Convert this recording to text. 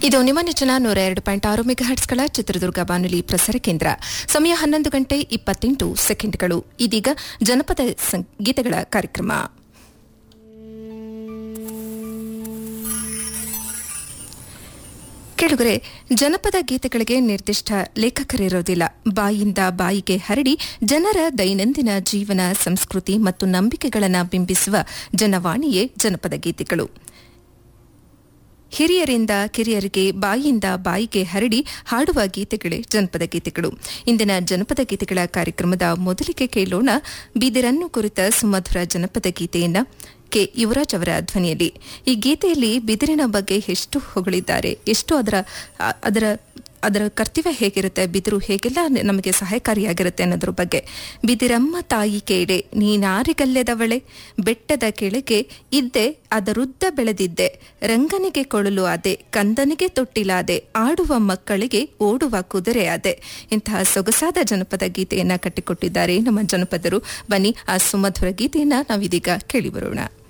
ಇದು ನಿಮ್ಮ ನೆಚ್ಚಿನ ನೂರ ಎರಡು ಪಾಯಿಂಟ್ ಆರು ಮೆಗಾಹರ್ಟ್ಸ್ಗಳ ಚಿತ್ರದುರ್ಗ ಬಾನುಲಿ ಪ್ರಸಾರ ಕೇಂದ್ರ ಸಮಯ ಹನ್ನೊಂದು ಗಂಟೆ ಇಪ್ಪತ್ತೆಂಟು ಸೆಕೆಂಡ್ಗಳು ಇದೀಗ ಜನಪದ ಸಂಗೀತಗಳ ಕಾರ್ಯಕ್ರಮ ಕೆಳಗರೆ ಜನಪದ ಗೀತೆಗಳಿಗೆ ನಿರ್ದಿಷ್ಟ ಲೇಖಕರಿರೋದಿಲ್ಲ ಬಾಯಿಂದ ಬಾಯಿಗೆ ಹರಡಿ ಜನರ ದೈನಂದಿನ ಜೀವನ ಸಂಸ್ಕೃತಿ ಮತ್ತು ನಂಬಿಕೆಗಳನ್ನು ಬಿಂಬಿಸುವ ಜನವಾಣಿಯೇ ಜನಪದ ಗೀತೆಗಳು ಹಿರಿಯರಿಂದ ಕಿರಿಯರಿಗೆ ಬಾಯಿಯಿಂದ ಬಾಯಿಗೆ ಹರಡಿ ಹಾಡುವ ಗೀತೆಗಳೇ ಜನಪದ ಗೀತೆಗಳು ಇಂದಿನ ಜನಪದ ಗೀತೆಗಳ ಕಾರ್ಯಕ್ರಮದ ಮೊದಲಿಗೆ ಕೇಳೋಣ ಬಿದಿರನ್ನು ಕುರಿತ ಸುಮಧುರ ಜನಪದ ಗೀತೆಯನ್ನ ಕೆ ಯುವರಾಜ್ ಅವರ ಧ್ವನಿಯಲ್ಲಿ ಈ ಗೀತೆಯಲ್ಲಿ ಬಿದಿರಿನ ಬಗ್ಗೆ ಎಷ್ಟು ಹೊಗಳಿದ್ದಾರೆ ಎಷ್ಟು ಅದರ ಆ- ಅದರ ಅದರ ಕರ್ತವ್ಯ ಹೇಗಿರುತ್ತೆ ಬಿದಿರು ಹೇಗೆಲ್ಲ ನ- ನಮಗೆ ಸಹಾಯಕಾರಿಯಾಗಿರುತ್ತೆ ಅನ್ನೋದ್ರ ಬಗ್ಗೆ ಬಿದಿರಮ್ಮ ತಾಯಿ ಕೇಡೆ ನೀನಾರಿಗಲ್ಲೆದವಳೆ ಬೆಟ್ಟದ ಕೆಳಗೆ ಇದ್ದೆ ಅದರುದ್ದ ಬೆಳೆದಿದ್ದೆ ರಂಗನಿಗೆ ಕೊಳಲು ಅದೆ ಕಂದನಿಗೆ ತೊಟ್ಟಿಲಾದೆ ಆಡುವ ಮಕ್ಕಳಿಗೆ ಓಡುವ ಕುದುರೆ ಅದೆ ಇಂತಹ ಸೊಗಸಾದ ಜನಪದ ಗೀತೆಯನ್ನ ಕಟ್ಟಿಕೊಟ್ಟಿದ್ದಾರೆ ನಮ್ಮ ಜನಪದರು ಬನ್ನಿ ಆ ಸುಮಧುರ ಗೀತೆಯನ್ನ ನಾವಿದೀಗ ಕೇಳಿ ಬರೋಣ